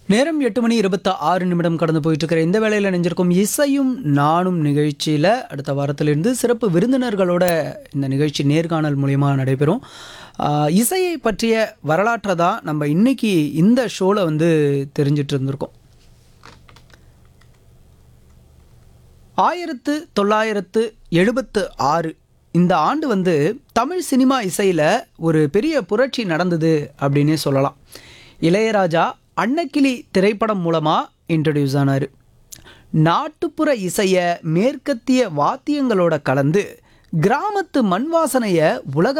நேரம் எட்டு மணி இருபத்தி ஆறு நிமிடம் கடந்து போயிட்டு இருக்கிற இந்த வேளையில் நினைஞ்சிருக்கும் இசையும் நானும் நிகழ்ச்சியில் அடுத்த வாரத்திலிருந்து சிறப்பு விருந்தினர்களோட இந்த நிகழ்ச்சி நேர்காணல் மூலியமா நடைபெறும் ஆஹ், இசையை பற்றிய வரலாற்றை தான் நம்ம இன்னைக்கு இந்த ஷோவில் வந்து தெரிஞ்சிட்டு இருந்திருக்கோம் ஆயிரத்து தொள்ளாயிரத்து எழுபத்து ஆறு இந்த ஆண்டு வந்து தமிழ் சினிமா இசையில் ஒரு பெரிய புரட்சி நடந்தது அப்படின்னே சொல்லலாம் இளையராஜா அன்னக்கிளி திரைப்படம் மூலமாக இன்ட்ரடியூஸ் ஆனார் நாட்டுப்புற இசையை மேற்கத்திய வாத்தியங்களோட கலந்து கிராமத்து மண் வாசனையை உலக